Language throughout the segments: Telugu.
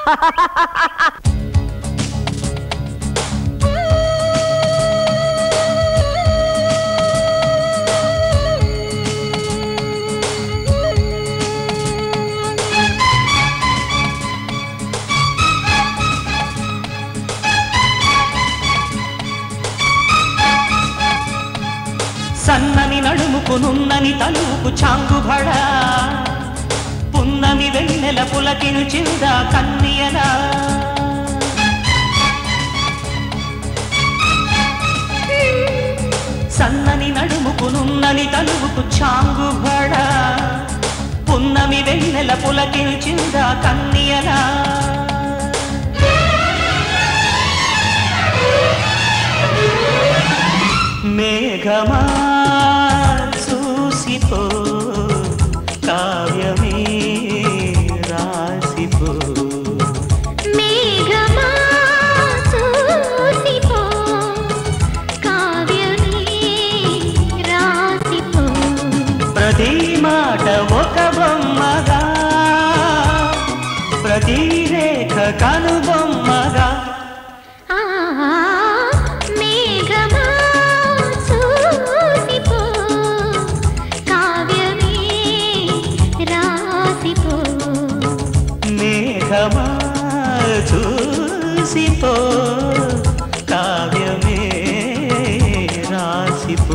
సన్నని నడుముకు నున్నని తలుపు చాంగుబడ పున్నమి వెన్నెల పులకించింద కన్నియలా సన్నని నడుముకు నున్నని తలుపుకు చాంగుబడ పున్నమి వెన్నెల పులకించింద కన్నియలా మేఘమా చూసిపో కావ్యమే రాసిపో మేఘమా చూసిపో కావ్యమే రాసిపో ప్రతి మాట ఒక బొమ్మగా ప్రతి రేఖ కనుబొమ్మగా ఆ మేఘమా చూసిపో కావ్యమే రాసిపో మేఘమా చూసిపో కావ్యమే రాసిపో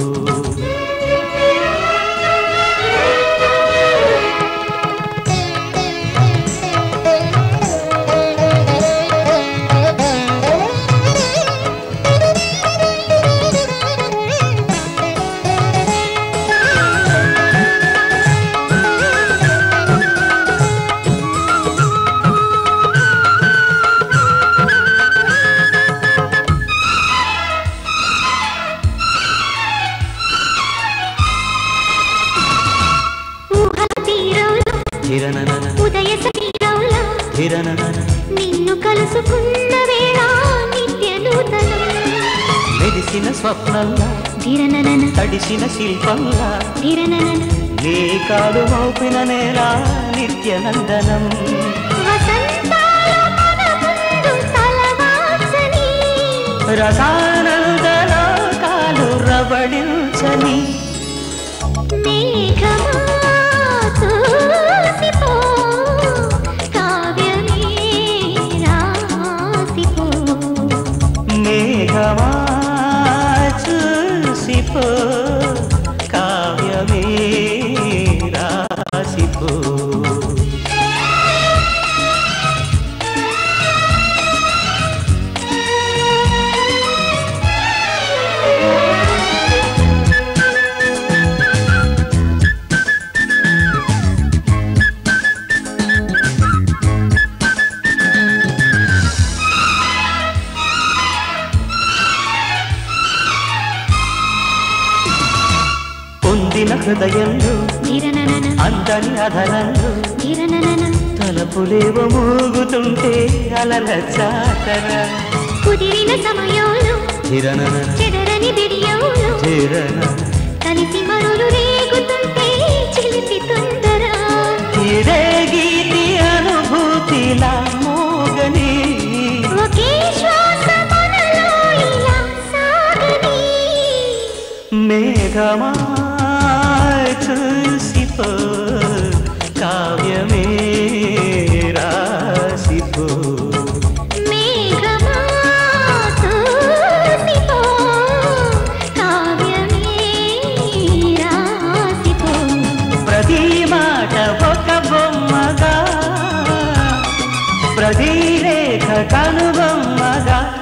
ఊహల తీరంలో ధిరననన ఉదయ సమీరంలో ధిరననన నిన్ను కలుసుకున్న వేళ నిత్య నూతనం మెరిసిన స్వప్నంలా ధిరననన తడిసిన శిల్పంలా ధిరననన నీ కాలు మోపిన నేల నిత్యనందనం వసంతాల మన ముందు తలవాల్చని రసానందలో కాలు రవళించని మేఘమా చూసిపో కావ్యమే రాసిపో మేఘమా చూసిపో కావ్యమే రాసిపో పొందిన హృదయంలో ధిరననన అందని అధరంలో ధిరననన తలపులేవ మూగుతుంటే అలల చాతర కుదిరిన సమయంలో ధిరనన చెదరని బిడియంలో ధిరన కలిసి మరులు రేగుతుంటే చిలిపి తొందర ఇదే గీతి అనుభూతిలా మోగని ఒకే శ్వాస మనలో ఇలా సాగని మేఘమా చూసిపో కావ్యమే రాసిపో మేఘమా చూసిపో కావ్యమే రాసిపో ప్రతి మాట ఒక బొమ్మగా ప్రతి రేఖ కనుబొమ్మగా